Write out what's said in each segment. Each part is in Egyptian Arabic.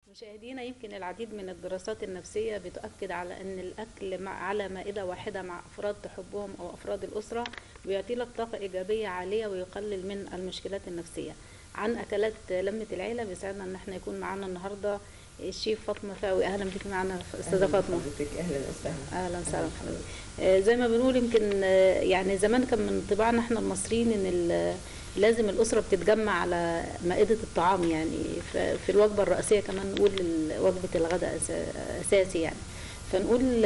مشاهدينا يمكن العديد من الدراسات النفسية بتؤكد على أن الأكل مع على مائدة واحدة مع أفراد تحبهم أو أفراد الأسرة بيعطي لك طاقة إيجابية عالية ويقلل من المشكلات النفسية عن أكلات لمة العيلة بيسعدنا أن احنا يكون معانا النهاردة الشيف فاطمة فاوي أهلا بك معنا أستاذة فاطمة حضرتك اهلا وسهلا اهلا وسهلا حضرتك آه، زي ما بنقول يمكن آه، يعني زمان كان من طباعنا احنا المصريين ان ال- لازم الاسره بتتجمع على مائده الطعام يعني ف- في الوجبه الرئيسيه كمان نقول ال- وجبه الغداء أس- اساسي يعني فنقول ال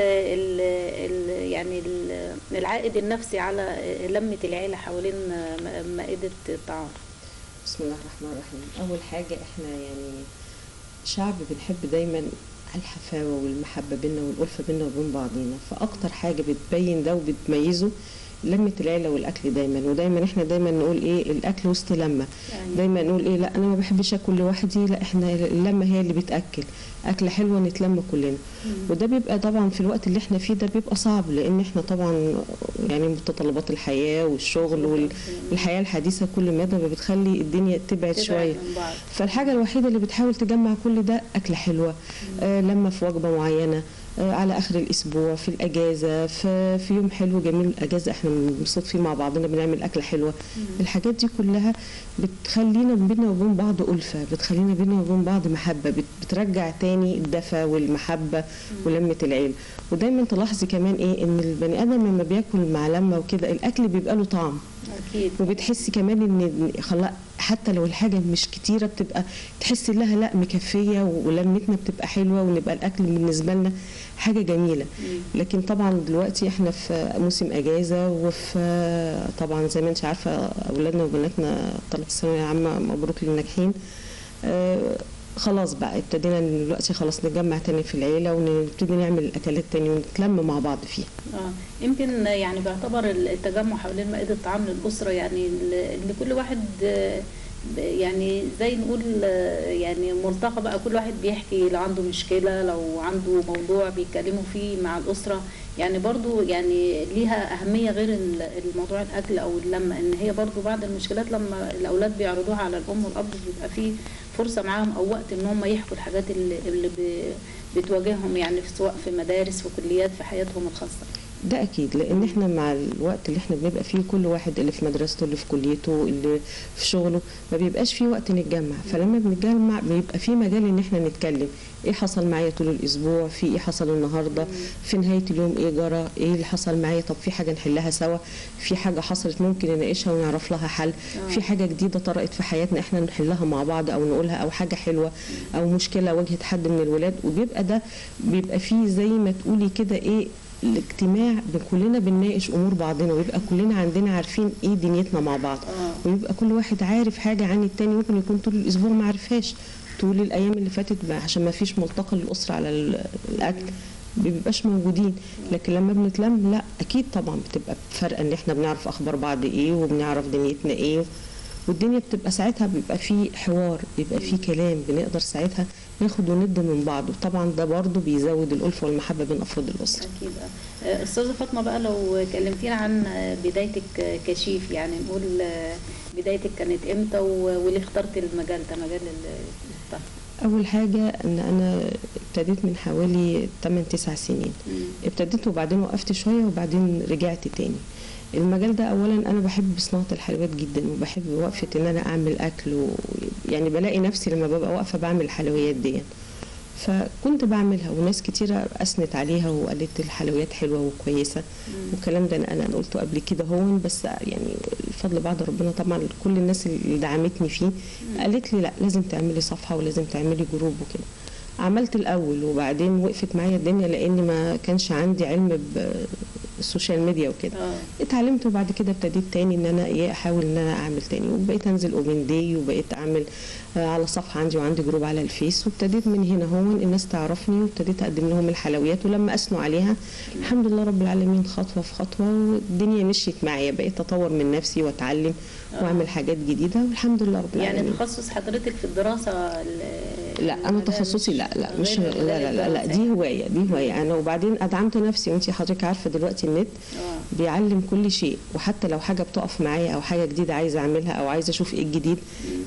ال يعني ال- العائد النفسي على لمه العيله حوالين م- مائده الطعام بسم الله الرحمن الرحيم اول حاجه احنا يعني شعب بنحب دايما الحفاوه والمحبه بينا والالفه بينا وبين بعضينا فاكتر حاجه بتبين ده وبتميزه لمة العيلة والأكل دايما ودايما احنا دايما نقول ايه الأكل وسط لمة يعني دايما نقول ايه لا أنا ما بحبش أكل لوحدي لا احنا اللمة هي اللي بتأكل أكلة حلوة نتلم كلنا وده بيبقى طبعا في الوقت اللي احنا فيه ده بيبقى صعب لأن احنا طبعا يعني متطلبات الحياة والشغل وال- والحياة الحديثة كل مدى بتخلي الدنيا تبعد تبعد شوية من بعض فالحاجة الوحيدة اللي بتحاول تجمع كل ده أكلة حلوة آه لما في وجبة معينة آه على آخر الأسبوع في الأجازة في, في يوم حلو جميل أجازة إحنا بنبسط فيه مع بعضنا بنعمل أكلة حلوة الحاجات دي كلها بتخلينا بينا وبين بعض ألفة بتخلينا بينا وبين بعض محبة بت بترجع تاني الدفى والمحبة ولمة العيلة ودايما تلاحظي كمان إيه إن البني آدم لما بياكل مع لمة وكده الأكل بيبقى له طعم اكيد وبتحسي كمان ان خلاص حتى لو الحاجه مش كتيره بتبقى تحسي لها لا مكفيه ولمتنا بتبقى حلوه ونبقى الاكل بالنسبه لنا حاجه جميله مم. لكن طبعا دلوقتي احنا في موسم اجازه وفي طبعا زي ما انت عارفه اولادنا وبناتنا طلبه الثانويه العامه مبروك للناجحين آه خلاص بقى ابتدينا إن دلوقتي خلاص نتجمع تاني في العيله ونبتدي نعمل الاكلات تاني ونتلم مع بعض فيها اه يمكن يعني بيعتبر التجمع حوالين مائدة الطعام للأسرة يعني ال- ان كل واحد آه، ب- يعني زي نقول آه، يعني ملتقى بقى كل واحد بيحكي لو عنده مشكلة لو عنده موضوع بيتكلموا فيه مع الأسرة يعني برضو يعني ليها أهمية غير ال- الموضوع الأكل أو اللمة إن هي برضو بعض المشكلات لما الأولاد بيعرضوها على الأم والأب بيبقى فيه فرصة معاهم أو وقت إن هم يحكوا الحاجات اللي, اللي ب- بتواجههم يعني في سواء في مدارس وكليات في حياتهم الخاصة ده اكيد لان احنا مع الوقت اللي احنا بنبقى فيه كل واحد اللي في مدرسته اللي في كليته اللي في شغله ما بيبقاش فيه وقت نتجمع فلما بنتجمع بيبقى فيه مجال ان احنا نتكلم ايه حصل معايا طول الاسبوع في ايه حصل النهارده في نهايه اليوم ايه جرى ايه اللي حصل معايا طب في حاجه نحلها سوا في حاجه حصلت ممكن نناقشها ونعرف لها حل آه. في حاجه جديده طرأت في حياتنا احنا نحلها مع بعض او نقولها او حاجه حلوه او مشكله واجهت حد من الولاد وبيبقى ده بيبقى فيه زي ما تقولي كده ايه الاجتماع ب- كلنا بنناقش امور بعضنا ويبقى كلنا عندنا عارفين ايه دنيتنا مع بعض آه. ويبقى كل واحد عارف حاجه عن التاني ممكن يكون طول الاسبوع ما عرفهاش طول الايام اللي فاتت بقى عشان ما فيش ملتقى للاسره على ال- الاكل ما بيبقاش موجودين لكن لما بنتلم لا اكيد طبعا بتبقى فرق ان احنا بنعرف اخبار بعض ايه وبنعرف دنيتنا ايه والدنيا بتبقى ساعتها بيبقى في حوار بيبقى في كلام بنقدر ساعتها ناخد وند من بعض وطبعا ده برضه بيزود الالفه والمحبه بين افراد الاسره أكيد آه. آه، أستاذة فاطمة بقى لو كلمتينا عن آه، بدايتك آه، كشيف يعني نقول آه، بدايتك كانت إمتى و- وليه اخترت المجال ده مجال ال- الطهي؟ اول حاجه ان انا ابتديت من حوالي 8 9 سنين مم. ابتديت وبعدين وقفت شويه وبعدين رجعت تاني المجال ده اولا انا بحب صناعه الحلويات جدا وبحب وقفه ان انا اعمل اكل و... يعني بلاقي نفسي لما ببقى واقفه بعمل الحلويات دي فكنت بعملها وناس كتيرة أثنت عليها وقالت الحلويات حلوة وكويسة والكلام ده أنا أنا قلته قبل كده هون بس يعني الفضل بعد ربنا طبعا كل الناس اللي دعمتني فيه قالت لي لا لازم تعملي صفحة ولازم تعملي جروب وكده عملت الأول وبعدين وقفت معايا الدنيا لأن ما كانش عندي علم بالسوشيال ميديا وكده اه اتعلمت وبعد كده ابتديت تاني ان انا ايه احاول ان انا اعمل تاني وبقيت انزل اوبن داي وبقيت اعمل آه، على صفحه عندي وعندي جروب على الفيس وابتديت من هنا هو الناس تعرفني وابتديت اقدم لهم الحلويات ولما اثنوا عليها الحمد لله رب العالمين خطوه في خطوه والدنيا مشيت معايا بقيت اطور من نفسي واتعلم آه. واعمل حاجات جديده والحمد لله رب يعني العالمين تخصص حضرتك في الدراسة ال- لا انا المجال تخصصي مش لا لا مش غير لا لا لا, لا دي هوايه دي هوايه انا وبعدين ادعمت نفسي وانت حضرتك عارفه دلوقتي النت اه بيعلم كل شيء وحتى لو حاجه بتقف معايا او حاجه جديده عايزه اعملها او عايزه اشوف ايه الجديد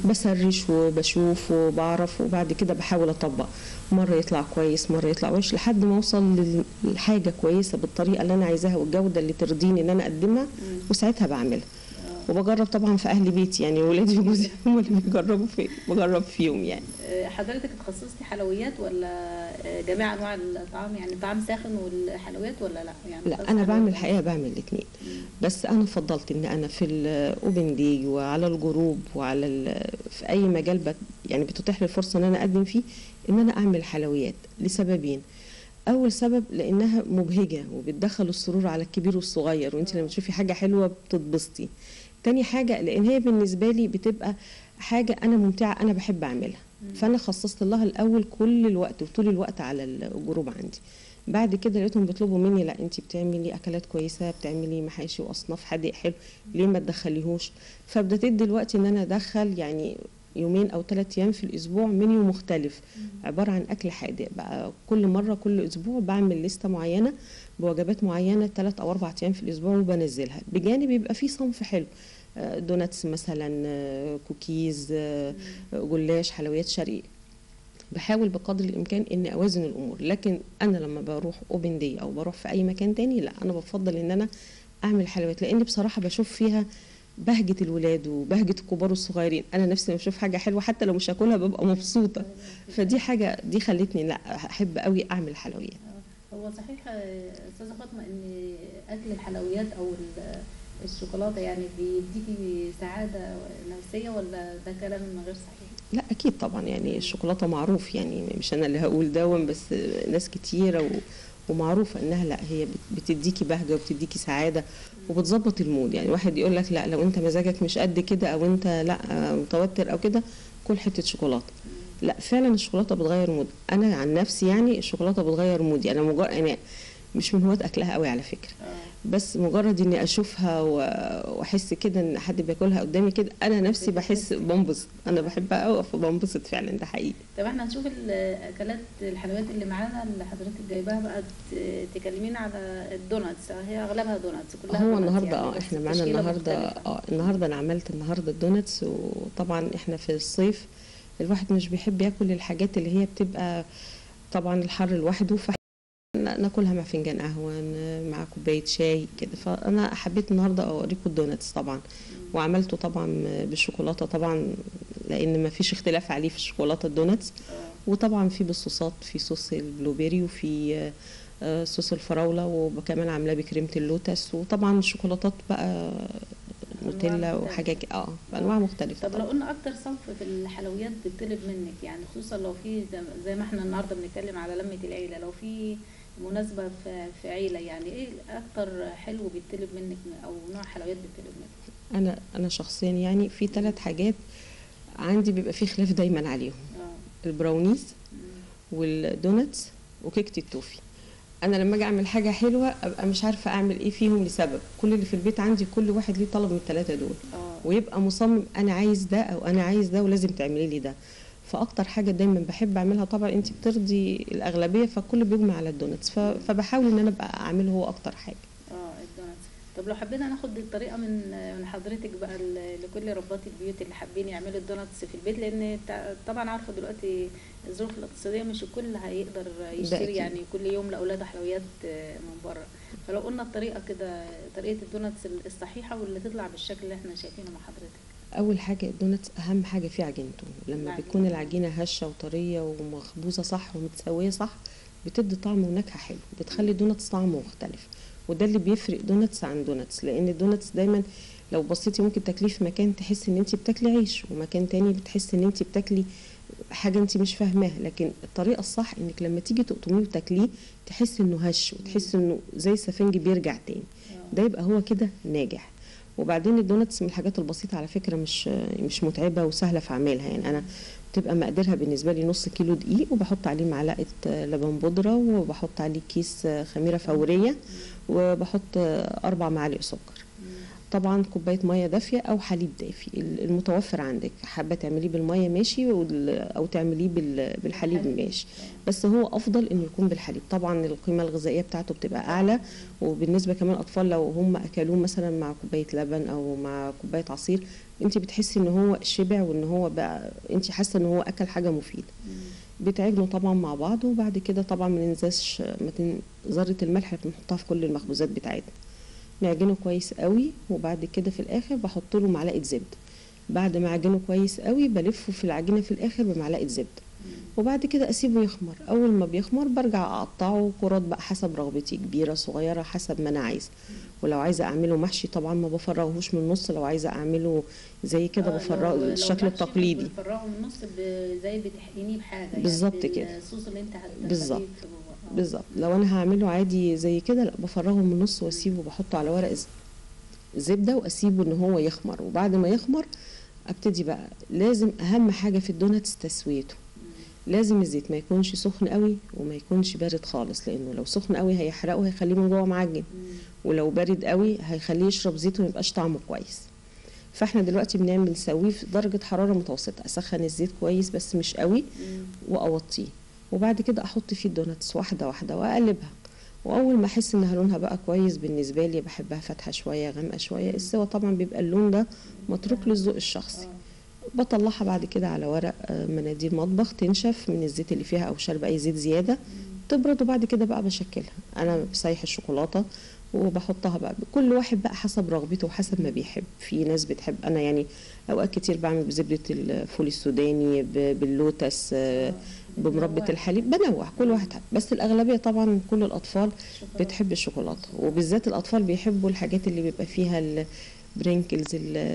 بسرش وبشوف وبعرف وبعد كده بحاول اطبق مره يطلع كويس مره يطلع وحش لحد ما اوصل لحاجه كويسه بالطريقه اللي انا عايزاها والجوده اللي ترضيني ان انا اقدمها وساعتها بعملها وبجرب طبعا في اهل بيتي يعني ولادي وجوزي هم اللي بيجربوا في بجرب فيهم يعني آه، حضرتك اتخصصتي حلويات ولا آه، جميع انواع الطعام يعني طعام ساخن والحلويات ولا لا يعني لا بس انا بعمل حلويات؟ الحقيقه بعمل الاثنين بس انا فضلت ان انا في الاوبن دي وعلى الجروب وعلى ال- في اي مجال بت يعني بتتيح لي الفرصه ان انا اقدم فيه ان انا اعمل حلويات لسببين اول سبب لانها مبهجه وبتدخل السرور على الكبير والصغير وانت لما تشوفي حاجه حلوه بتتبسطي تاني حاجه لان هي بالنسبه لي بتبقى حاجه انا ممتعه انا بحب اعملها فانا خصصت لها الاول كل الوقت وطول الوقت على الجروب عندي بعد كده لقيتهم بيطلبوا مني لا انت بتعملي اكلات كويسه بتعملي محاشي واصناف حادق حلو ليه ما تدخليهوش فبدات دلوقتي ان انا ادخل يعني يومين او ثلاث ايام في الاسبوع منيو مختلف عباره عن اكل حادق بقى كل مره كل اسبوع بعمل لسته معينه بوجبات معينه ثلاث او اربع ايام في الاسبوع وبنزلها بجانب يبقى في صنف حلو آه، دوناتس مثلا آه، كوكيز آه، جلاش حلويات شرقي بحاول بقدر الامكان اني اوازن الامور لكن انا لما بروح اوبن دي او بروح في اي مكان تاني لا انا بفضل ان انا اعمل حلويات لاني بصراحه بشوف فيها بهجة الولاد وبهجة الكبار والصغيرين أنا نفسي لما بشوف حاجة حلوة حتى لو مش هاكلها ببقى مبسوطة فدي حاجة دي خلتني لا أحب قوي أعمل حلويات آه، هو صحيح آه، استاذه فاطمه ان اكل الحلويات او ال- الشوكولاته يعني بيديكي سعاده نفسيه ولا ده كلام غير صحيح؟ لا اكيد طبعا يعني الشوكولاته معروف يعني مش انا اللي هقول دون بس ناس كتيره و... ومعروفه انها لا هي بت- بتديكي بهجه وبتديكي سعاده وبتظبط المود يعني واحد يقول لك لا لو انت مزاجك مش قد كده او انت لا متوتر او كده كل حته شوكولاته لا فعلا الشوكولاته بتغير مود انا عن نفسي يعني الشوكولاته بتغير مودي انا مجرد انا مش من هواة اكلها قوي على فكره اه بس مجرد اني اشوفها و- واحس كده ان حد بياكلها قدامي كده انا نفسي بحس بنبسط انا بحبها قوي فبنبسط فعلا ده حقيقي طب احنا هنشوف الاكلات الحلويات اللي معانا اللي حضرتك جايباها بقى ت- تكلمينا على الدوناتس هي اغلبها دوناتس كلها هو دوناتس النهارده يعني اه بس احنا معانا تشكيلة النهارده مختلفة. اه النهارده انا عملت النهارده الدوناتس وطبعا احنا في الصيف الواحد مش بيحب ياكل الحاجات اللي هي بتبقى طبعا الحر لوحده ف ناكلها مع فنجان قهوه ن- مع كوبايه شاي كده فانا حبيت النهارده اوريكم الدوناتس طبعا وعملته طبعا بالشوكولاته طبعا لان ما فيش اختلاف عليه في الشوكولاته الدوناتس آه. وطبعا في بالصوصات في صوص البلوبيري وفي آه، آه، صوص الفراوله وكمان عاملاه بكريمه اللوتس وطبعا الشوكولاتات بقى نوتيلا مختلفة. وحاجه كده اه بانواع مختلفه طب طبعا لو قلنا اكتر صنف في الحلويات بيطلب منك يعني خصوصا لو في زي- زي ما احنا النهارده بنتكلم على لمه العيله لو في مناسبه في, في عيله يعني ايه اكتر حلو بيطلب منك او نوع حلويات بيطلب منك انا انا شخصيا يعني في ثلاث حاجات عندي بيبقى في خلاف دايما عليهم اه البراونيز مم. والدوناتس وكيكه التوفي انا لما اجي اعمل حاجه حلوه ابقى مش عارفه اعمل ايه فيهم لسبب كل اللي في البيت عندي كل واحد ليه طلب من الثلاثه دول اه ويبقى مصمم انا عايز ده او انا عايز ده ولازم تعملي لي ده فاكتر حاجه دايما بحب اعملها طبعا انت بترضي الاغلبيه فالكل بيجمع على الدوناتس ف- فبحاول ان انا ابقى اعمله هو اكتر حاجه اه الدوناتس طب لو حبينا ناخد الطريقه من من حضرتك بقى ل- لكل ربات البيوت اللي حابين يعملوا الدوناتس في البيت لان تع- طبعا عارفه دلوقتي الظروف الاقتصاديه مش الكل هيقدر يشتري أكيد. يعني كل يوم لاولاده حلويات آه، من بره فلو قلنا الطريقه كده طريقه الدوناتس الصحيحه واللي تطلع بالشكل اللي احنا شايفينه مع حضرتك اول حاجه الدوناتس اهم حاجه فيه عجينته لما العجينة. بتكون العجينه هشه وطريه ومخبوزه صح ومتسويه صح بتدي طعم ونكهه حلو بتخلي الدوناتس طعمه مختلف وده اللي بيفرق دوناتس عن دوناتس لان الدوناتس دايما لو بصيتي ممكن تاكليه في مكان تحسي ان انت بتاكلي عيش ومكان تاني بتحسي ان انت بتاكلي حاجه انت مش فاهماها لكن الطريقه الصح انك لما تيجي تقطميه وتاكليه تحسي انه هش وتحسي انه زي السفنج بيرجع تاني آه. ده يبقى هو كده ناجح وبعدين الدوناتس من الحاجات البسيطه على فكره مش مش متعبه وسهله في عملها يعني انا بتبقى مقدارها بالنسبه لي نص كيلو دقيق وبحط عليه معلقه لبن بودره وبحط عليه كيس خميره فوريه وبحط اربع معالق سكر مم. طبعا كوبايه ميه دافيه او حليب دافي المتوفر عندك حابه تعمليه بالميه ماشي او تعمليه بالحليب ماشي بس هو افضل انه يكون بالحليب طبعا القيمه الغذائيه بتاعته بتبقى اعلى وبالنسبه كمان الاطفال لو هم اكلوه مثلا مع كوبايه لبن او مع كوبايه عصير انت بتحسي ان هو شبع وان هو بقى انت حاسه ان هو اكل حاجه مفيده بيتعجنوا طبعا مع بعض وبعد كده طبعا ما ننساش ذره الملح اللي بنحطها في كل المخبوزات بتاعتنا نعجنه كويس قوي وبعد كده في الاخر بحط له معلقه زبده بعد ما اعجنه كويس قوي بلفه في العجينه في الاخر بمعلقه زبده وبعد كده اسيبه يخمر اول ما بيخمر برجع اقطعه كرات بقى حسب رغبتي كبيره صغيره حسب ما انا عايزه ولو عايزه اعمله محشي طبعا ما بفرغهوش من النص لو عايزه اعمله زي كده بفرغه الشكل التقليدي بتفرغه من النص زي بتحقنيه بحاجه بالظبط يعني كده الصوص اللي انت بالظبط بالظبط لو انا هعمله عادي زي كده لا بفرغه من النص واسيبه بحطه على ورق زبده واسيبه ان هو يخمر وبعد ما يخمر ابتدي بقى لازم اهم حاجه في الدوناتس تسويته لازم الزيت ما يكونش سخن قوي وما يكونش بارد خالص لانه لو سخن قوي هيحرقه هيخليه من جوه معجن ولو بارد قوي هيخليه يشرب زيت وما يبقاش طعمه كويس فاحنا دلوقتي بنعمل نسويه في درجه حراره متوسطه اسخن الزيت كويس بس مش قوي واوطيه وبعد كده احط فيه الدوناتس واحده واحده واقلبها واول ما احس انها لونها بقى كويس بالنسبه لي بحبها فاتحه شويه غامقه شويه السوا طبعا بيبقى اللون ده متروك للذوق الشخصي بطلعها بعد كده على ورق مناديل مطبخ تنشف من الزيت اللي فيها او شاربه اي زيت زياده تبرد وبعد كده بقى بشكلها انا بسيح الشوكولاته وبحطها بقى كل واحد بقى حسب رغبته وحسب ما بيحب في ناس بتحب انا يعني اوقات كتير بعمل بزبده الفول السوداني باللوتس بمربى الحليب بنوع كل واحد حب. بس الاغلبيه طبعا كل الاطفال بتحب الشوكولاته وبالذات الاطفال بيحبوا الحاجات اللي بيبقى فيها برينكلز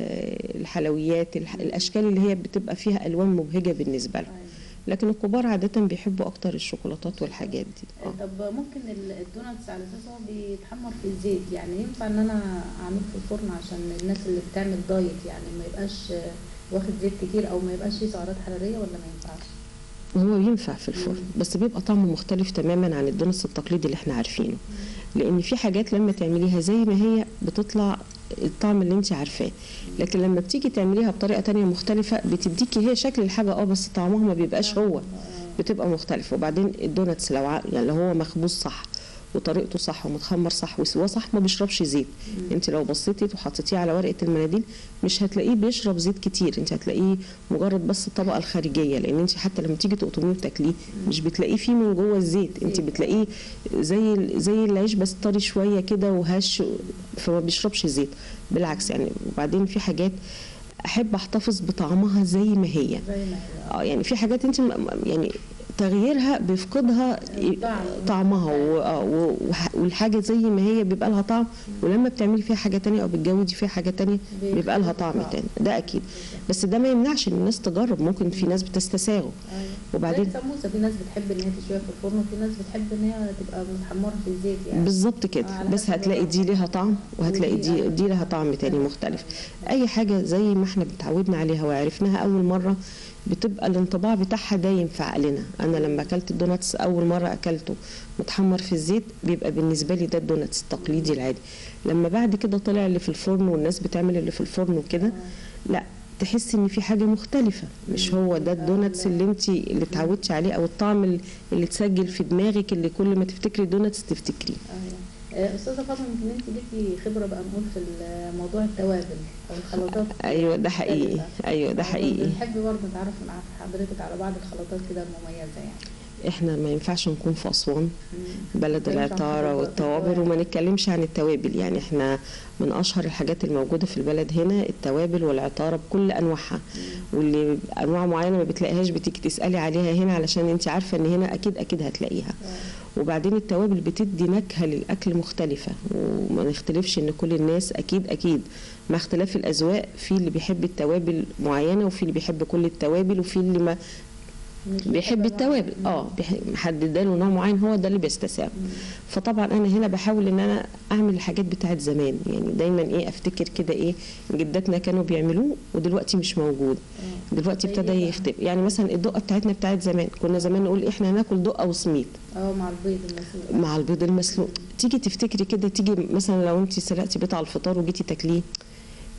الحلويات الاشكال اللي هي بتبقى فيها الوان مبهجه بالنسبه لهم لكن الكبار عاده بيحبوا اكتر الشوكولاتات والحاجات دي آه. طب ممكن الدوناتس على اساس هو بيتحمر في الزيت يعني ينفع ان انا اعمله في الفرن عشان الناس اللي بتعمل دايت يعني ما يبقاش واخد زيت كتير او ما يبقاش فيه سعرات حراريه ولا ما ينفعش هو ينفع في الفرن بس بيبقى طعمه مختلف تماما عن الدوناتس التقليدي اللي احنا عارفينه لان في حاجات لما تعمليها زي ما هي بتطلع الطعم اللي انت عارفاه لكن لما بتيجي تعمليها بطريقه تانية مختلفه بتديكي هي شكل الحاجه اه بس طعمها ما بيبقاش هو بتبقى مختلفه وبعدين الدوناتس لو يعني لو هو مخبوز صح وطريقته صح ومتخمر صح وسواه صح ما بيشربش زيت مم. انت لو بصيتي وحطيتيه على ورقه المناديل مش هتلاقيه بيشرب زيت كتير انت هتلاقيه مجرد بس الطبقه الخارجيه لان انت حتى لما تيجي تقطميه وتاكليه مش بتلاقيه فيه من جوه الزيت انت بتلاقيه زي زي العيش بس طري شويه كده وهش فما بيشربش زيت بالعكس يعني وبعدين في حاجات احب احتفظ بطعمها زي ما هي زي ما هي اه يعني في حاجات انت يعني تغييرها بيفقدها طعمها والحاجه زي ما هي بيبقى لها طعم ولما بتعملي فيها حاجه تانية او بتجودي فيها حاجه تانية بيبقى لها طعم تاني ده اكيد بس ده ما يمنعش ان الناس تجرب ممكن في ناس بتستساغه وبعدين السموسه في ناس بتحب ان هي تشويها في الفرن وفي ناس بتحب ان هي تبقى متحمره في الزيت يعني بالظبط كده آه بس هتلاقي دي ليها طعم وهتلاقي دي دي لها طعم تاني مختلف اي حاجه زي ما احنا اتعودنا عليها وعرفناها اول مره بتبقى الانطباع بتاعها دايم في عقلنا انا لما اكلت الدوناتس اول مره اكلته متحمر في الزيت بيبقى بالنسبه لي ده الدوناتس التقليدي العادي لما بعد كده طلع اللي في الفرن والناس بتعمل اللي في الفرن وكده لا تحسي ان في حاجه مختلفه مش هو ده الدوناتس اللي انت اللي اتعودتي عليه او الطعم اللي اتسجل في دماغك اللي كل ما تفتكري دوناتس تفتكريه استاذه فاطمه يمكن انت ليكي خبره بقى نقول في موضوع التوابل او الخلطات ايوه ده حقيقي ايوه ده حقيقي بنحب برضه نتعرف مع حضرتك على بعض الخلطات كده المميزه يعني احنا ما ينفعش نكون في اسوان بلد العطاره والتوابل وما نتكلمش عن التوابل يعني احنا من اشهر الحاجات الموجوده في البلد هنا التوابل والعطاره بكل انواعها واللي انواع معينه ما بتلاقيهاش بتيجي تسالي عليها هنا علشان انت عارفه ان هنا اكيد اكيد هتلاقيها وبعدين التوابل بتدي نكهه للاكل مختلفه وما نختلفش ان كل الناس اكيد اكيد مع اختلاف الاذواق في اللي بيحب التوابل معينه وفي اللي بيحب كل التوابل وفي اللي ما بيحب التوابل اه محدده له نوع معين هو ده اللي بيستساغ فطبعا انا هنا بحاول ان انا اعمل الحاجات بتاعت زمان يعني دايما ايه افتكر كده ايه جداتنا كانوا بيعملوه ودلوقتي مش موجود دلوقتي ابتدى يختفي يعني مثلا الدقه بتاعتنا بتاعت زمان كنا زمان نقول احنا هناكل دقه وسميد اه مع البيض المسلوق مع البيض المسلوق تيجي تفتكري كده تيجي مثلا لو انت سرقتي بيض على الفطار وجيتي تاكليه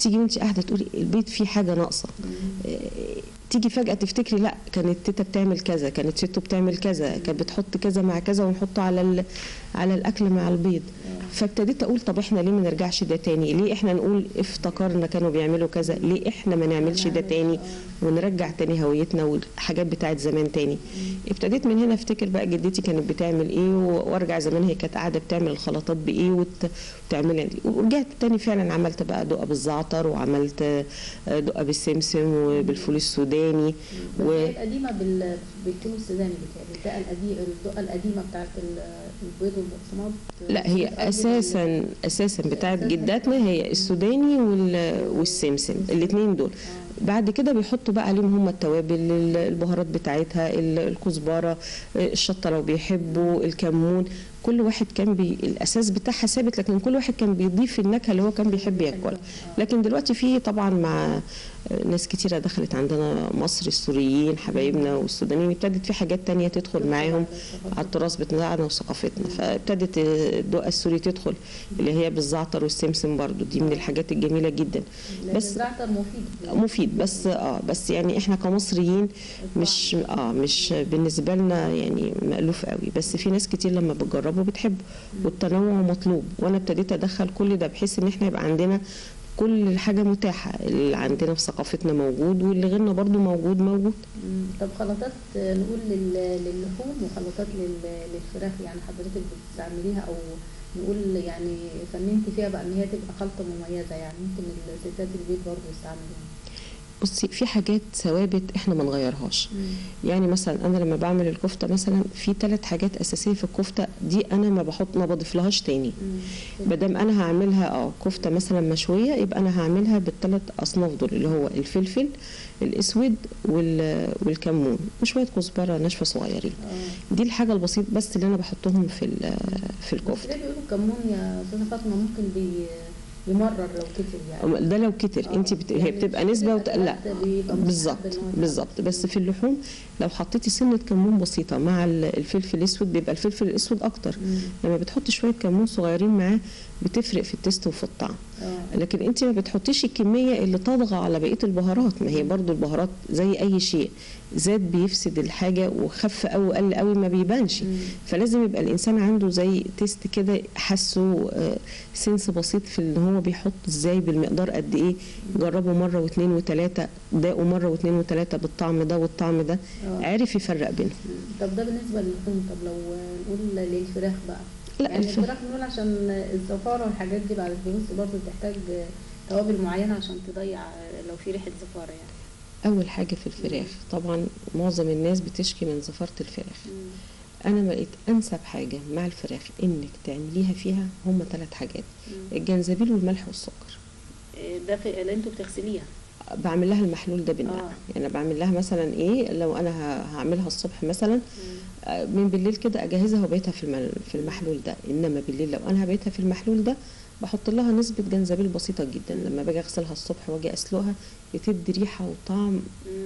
تيجي وانت قاعده تقولي البيت فيه حاجه ناقصه آه، تيجي فجاه تفتكري لا كانت تيتا بتعمل كذا كانت ستو بتعمل كذا كانت بتحط كذا مع كذا ونحطه على ال- على الاكل مع البيض فابتديت اقول طب احنا ليه ما نرجعش ده تاني ليه احنا نقول افتكرنا كانوا بيعملوا كذا ليه احنا ما نعملش ده تاني ونرجع تاني هويتنا والحاجات بتاعت زمان تاني ابتديت من هنا افتكر بقى جدتي كانت بتعمل ايه و- وارجع زمان هي كانت قاعده بتعمل الخلطات بايه وت- وتعملها ورجعت تاني فعلا عملت بقى دقه بالزعتر وعملت آه، دقه بالسمسم وبالفول السوداني بس و... هي القديمه بال... بالكيلو السوداني بتاعي الدقه القديمه الدقه القديمه بتاعت ال- البيض والبقسماط لا هي بتتقضي بال- اساسا اساسا بتاعت جداتنا هي السوداني وال- والسمسم الاثنين دول بعد كده بيحطوا بقى عليهم هم التوابل ال- البهارات بتاعتها ال- الكزبره الشطه لو بيحبوا الكمون كل واحد كان بي الاساس بتاعها ثابت لكن كل واحد كان بيضيف النكهه اللي هو كان بيحب ياكلها لكن دلوقتي في طبعا مع ناس كتيره دخلت عندنا مصر السوريين حبايبنا والسودانيين ابتدت في حاجات تانية تدخل معاهم على التراث بتاعنا وثقافتنا فابتدت الدقه السوري تدخل اللي هي بالزعتر والسمسم برضو دي من الحاجات الجميله جدا لأن بس الزعتر مفيد مفيد بس اه بس يعني احنا كمصريين مش اه مش بالنسبه لنا يعني مألوف قوي بس في ناس كتير لما بتجربه بتحبه والتنوع مطلوب وانا ابتديت ادخل كل ده بحيث ان احنا يبقى عندنا كل الحاجه متاحه اللي عندنا في ثقافتنا موجود واللي غيرنا برضو موجود موجود مم. طب خلطات آه، نقول لل- للحوم وخلطات لل- للفراخ يعني حضرتك بتستعمليها او نقول يعني فننتي فيها بقى ان هي تبقى خلطه مميزه يعني ممكن الستات البيت برضه يستعملوها بصي في حاجات ثوابت احنا ما نغيرهاش يعني مثلا انا لما بعمل الكفته مثلا في ثلاث حاجات اساسيه في الكفته دي انا ما بحط ما بضيف لهاش تاني ما دام انا هعملها اه كفته مثلا مشويه يبقى انا هعملها بالثلاث اصناف دول اللي هو الفلفل الاسود وال- والكمون وشويه كزبره ناشفه صغيرين اه دي الحاجه البسيطه بس اللي انا بحطهم في ال- في بس الكفته ليه بيقولوا الكمون يا استاذه فاطمه ممكن بي بيمرر لو كتر يعني ده لو كتر آه، انت بت... هي يعني بتبقى مش نسبه كده وت... لا ساعات بيبقى مستحب بالظبط إن هو بالظبط بس في اللحوم لو حطيتي سنه كمون بسيطه مع ال- الفلفل الاسود بيبقى الفلفل الاسود اكتر مم. لما بتحطي شويه كمون صغيرين معاه بتفرق في التست وفي الطعم اه لكن انت ما بتحطيش الكميه اللي تطغى على بقيه البهارات ما هي برضو البهارات زي اي شيء زاد بيفسد الحاجه وخف قوي وقل قوي ما بيبانش مم. فلازم يبقى الانسان عنده زي تيست كده حاسه آه، سنس بسيط في ان هو بيحط ازاي بالمقدار قد ايه جربه مره واثنين وثلاثه داقوا مره واثنين وثلاثه بالطعم ده والطعم ده آه. عارف يفرق بينهم مم. طب ده بالنسبه للحوم طب لو نقول للفراخ بقى لا يعني الف- الفراخ نقول عشان الزفاره والحاجات دي بعد الفلوس برضه بتحتاج توابل معينه عشان تضيع لو في ريحه زفاره يعني اول حاجه في الفراخ طبعا معظم الناس بتشكي من زفاره الفراخ مم. انا لقيت انسب حاجه مع الفراخ انك تعمليها فيها هما ثلاث حاجات مم. الجنزبيل والملح والسكر إيه ده في اللي انتوا بتغسليها بعمل لها المحلول ده بالماء آه. يعني بعمل لها مثلا ايه لو انا ه- هعملها الصبح مثلا مم. آه، من بالليل كده اجهزها وبيتها في المل- في المحلول ده انما بالليل لو انا هبيتها في المحلول ده بحط لها نسبه جنزبيل بسيطه جدا لما باجي اغسلها الصبح واجي اسلقها بتدي ريحه وطعم مم.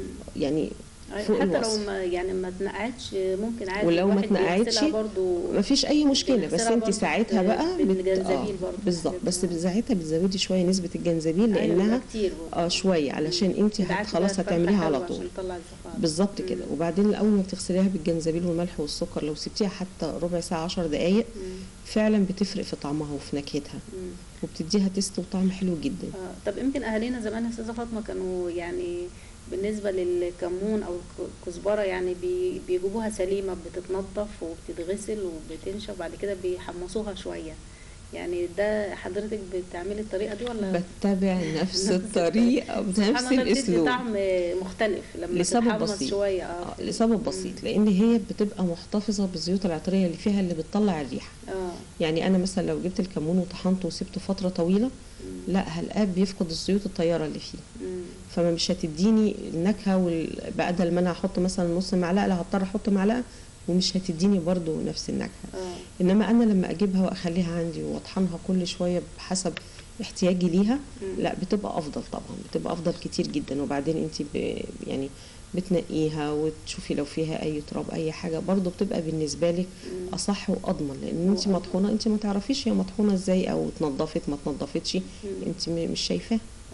يعني فوق حتى لو الوصف. ما يعني ما اتنقعتش ممكن عادي ولو ما الواحد اتنقعتش بيغسلها برضو ما فيش اي مشكله بس بنغسلها انت برضو ساعتها بت- بقى بت... بالجنزبيل آه برضو. بالظبط بس حاجات- ساعتها بتزودي شويه نسبه الجنزبيل أيوة، لانها كتير برضو. اه شويه علشان انت بتاعت هت- خلاص بقى هتعمليها الفرخة على حلوة طول عشان تطلع الزفارة بالظبط كده مم. وبعدين اول ما بتغسليها بالجنزبيل والملح والسكر لو سبتيها حتى ربع ساعه 10 دقائق مم. فعلا بتفرق في طعمها وفي نكهتها مم. وبتديها تيست وطعم حلو جدا آه، طب يمكن اهالينا زمان يا استاذه فاطمه كانوا يعني بالنسبه للكمون او الكزبره يعني بي- بيجيبوها سليمه بتتنضف وبتتغسل وبتنشف وبعد كده بيحمصوها شويه يعني ده حضرتك بتعملي الطريقه دي ولا بتتبع نفس نفس الطريقه بنفس سبحان الله بتدي الاسلوب طعم مختلف لما لسبب تتحمص بسيط. شويه آه، اه لسبب بسيط لان هي بتبقى محتفظه بالزيوت العطريه اللي فيها اللي بتطلع الريحه اه يعني انا مثلا لو جبت الكمون وطحنته وسبته فتره طويله مم. لا هلقاه بيفقد الزيوت الطياره اللي فيه مم. فما مش هتديني النكهه وال... بدل ما انا احط مثلا نص معلقه لا هضطر احط معلقه ومش هتديني برضو نفس النكهه اه انما انا لما اجيبها واخليها عندي واطحنها كل شويه بحسب احتياجي ليها مم. لا بتبقى افضل طبعا بتبقى افضل كتير جدا وبعدين انت ب... يعني بتنقيها وتشوفي لو فيها اي تراب اي حاجه برضو بتبقى بالنسبه لك مم. اصح واضمن لان انت وأضمن. مطحونه انت ما تعرفيش هي مطحونه ازاي او اتنضفت ما اتنضفتش مم. انت م- مش شايفاها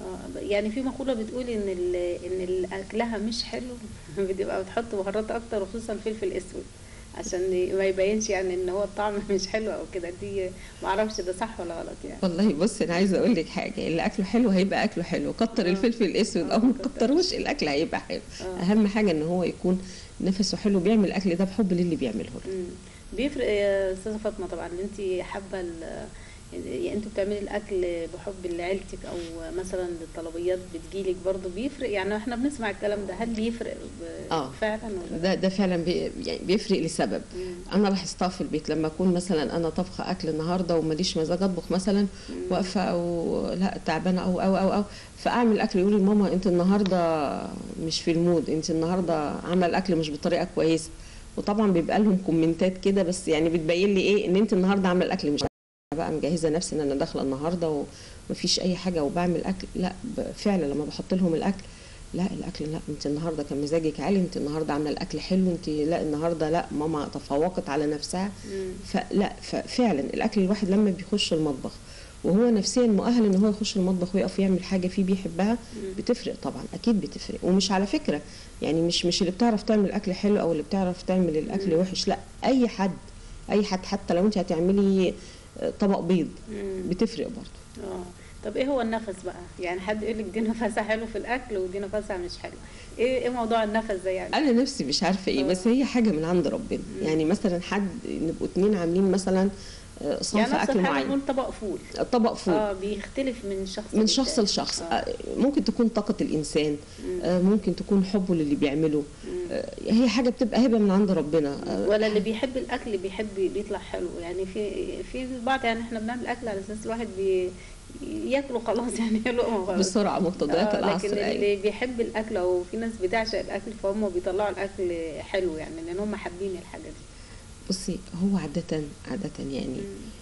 اه يعني في مقولة بتقول ان ال- ان ال- اكلها مش حلو بتبقى بتحط بهارات اكتر وخصوصا الفلفل الاسود عشان ما يبينش يعني ان هو الطعم مش حلو او كده دي ما اعرفش ده صح ولا غلط يعني والله بص انا عايزه اقول لك حاجه اللي اكله حلو هيبقى اكله حلو كتر آه. الفلفل الاسود آه، او ما كتر. كتروش الاكل هيبقى حلو آه. اهم حاجه ان هو يكون نفسه حلو بيعمل الاكل ده بحب للي بيعمله له مم. بيفرق يا استاذه فاطمه طبعا ان انت حابه ال- يعني انتوا بتعملي الاكل بحب لعيلتك او مثلا الطلبيات بتجيلك برضو بيفرق يعني احنا بنسمع الكلام ده هل بيفرق ب- آه. فعلا ولا ده ده فعلا بي يعني بيفرق لسبب مم. انا لاحظتها في البيت لما اكون مثلا انا طبخه اكل النهارده وماليش مزاج اطبخ مثلا واقفه او لا تعبانه او او او او فاعمل اكل يقولوا لماما انت النهارده مش في المود انت النهارده عامله الاكل مش بطريقه كويسه وطبعا بيبقى لهم كومنتات كده بس يعني بتبين لي ايه ان انت النهارده عامله الاكل مش بقى مجهزه نفسي ان انا داخله النهارده ومفيش اي حاجه وبعمل اكل لا ب- فعلا لما بحط لهم الاكل لا الاكل لا انت النهارده كان مزاجك عالي انت النهارده عامله الاكل حلو انت لا النهارده لا ماما تفوقت على نفسها مم. فلا ففعلا الاكل الواحد لما بيخش المطبخ وهو نفسيا مؤهل ان هو يخش المطبخ ويقف يعمل حاجه فيه بيحبها بتفرق طبعا اكيد بتفرق ومش على فكره يعني مش مش اللي بتعرف تعمل اكل حلو او اللي بتعرف تعمل الاكل وحش لا اي حد اي حد حتى لو انت هتعملي آه، طبق بيض مم. بتفرق برضه اه طب ايه هو النفس بقى يعني حد يقول لك دي نفسها حلو في الاكل ودي نفسها مش حلو ايه ايه موضوع النفس ده يعني انا نفسي مش عارفه ايه بس هي حاجه من عند ربنا يعني مثلا حد نبقوا اتنين عاملين مثلا آه، صنف يعني نفس اكل الحاجه معين نقول طبق فول طبق فول اه بيختلف من شخص من شخص للتاني. لشخص آه. آه، ممكن تكون طاقة الإنسان آه، ممكن تكون حبه للي بيعمله آه، هي حاجة بتبقى هبة من عند ربنا آه، ولا اللي بيحب الاكل بيحب بيطلع حلو يعني في في البعض يعني احنا بنعمل اكل على اساس الواحد بي ياكله خلاص يعني لقمه وخلاص بسرعة مقتضيات آه، العصر لكن أيوة. اللي بيحب الاكل او في ناس بتعشق الاكل فهم بيطلعوا الاكل حلو يعني لان هم حابين الحاجه دي بصي هو عادة عادة يعني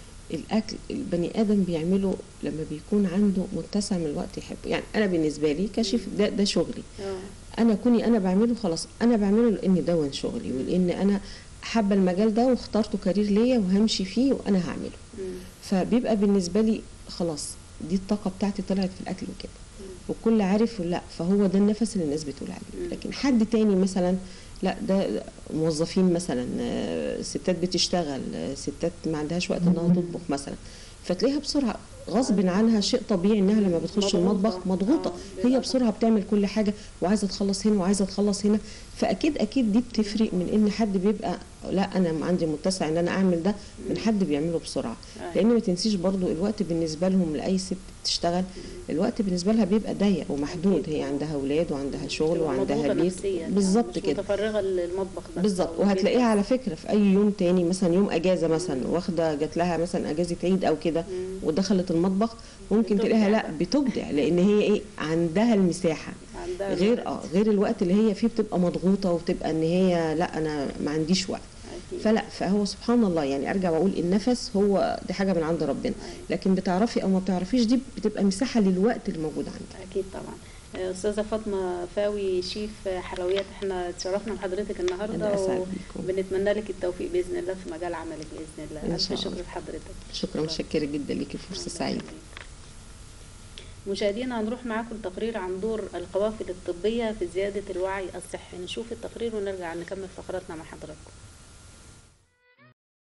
الأكل البني آدم بيعمله لما بيكون عنده متسع من الوقت يحبه يعني أنا بالنسبة لي كشيف ده, ده شغلي اه أنا كوني أنا بعمله خلاص أنا بعمله لأن ده شغلي ولأن أنا حابة المجال ده واخترته كارير ليا وهمشي فيه وأنا هعمله مم. فبيبقى بالنسبه لي خلاص دي الطاقه بتاعتي طلعت في الاكل وكده والكل عارف لا فهو ده النفس اللي الناس بتقول عليه لكن حد تاني مثلا لا ده موظفين مثلا آه، ستات بتشتغل آه، ستات ما عندهاش وقت انها تطبخ مثلا فتلاقيها بسرعه غصب عنها شيء طبيعي انها لما بتخش مضغوطة. المطبخ مضغوطه آه، هي بالظبط. بسرعه بتعمل كل حاجه وعايزه تخلص هنا وعايزه تخلص هنا فاكيد اكيد دي بتفرق من ان حد بيبقى لا انا عندي متسع ان انا اعمل ده من حد بيعمله بسرعه أيوة. لان ما تنسيش برضو الوقت بالنسبه لهم لاي ست بتشتغل الوقت بالنسبه لها بيبقى ضيق ومحدود أكيد. هي عندها اولاد وعندها شغل تبقى وعندها مضغوطة بيت نفسياً يعني، بالظبط مش كده متفرغه للمطبخ بس بالظبط أو البيت وهتلاقيها بس. على فكره في اي يوم تاني مثلا يوم اجازه مثلا واخده جات لها مثلا اجازه عيد او كده ودخلت المطبخ ممكن بتبدع تلاقيها لا بقى. بتبدع لان هي ايه عندها المساحه عندها غير وقت. اه غير الوقت اللي هي فيه بتبقى مضغوطه وبتبقى ان هي لا انا ما عنديش وقت أكيد. فلا فهو سبحان الله يعني ارجع واقول النفس هو دي حاجه من عند ربنا لكن بتعرفي او ما بتعرفيش دي بتبقى مساحه للوقت الموجود عندك اكيد طبعا استاذه فاطمه فاوي شيف حلويات احنا اتشرفنا بحضرتك أنا النهارده أسعد بيكم. وبنتمنى لك التوفيق باذن الله في مجال عملك باذن الله إن الف شاء شكر الله. لحضرتك شكرا متشكره جدا ليكي فرصه سعيده مشاهدينا هنروح معاكم لتقرير عن دور القوافل الطبيه في زياده الوعي الصحي نشوف التقرير ونرجع نكمل فقراتنا مع حضراتكم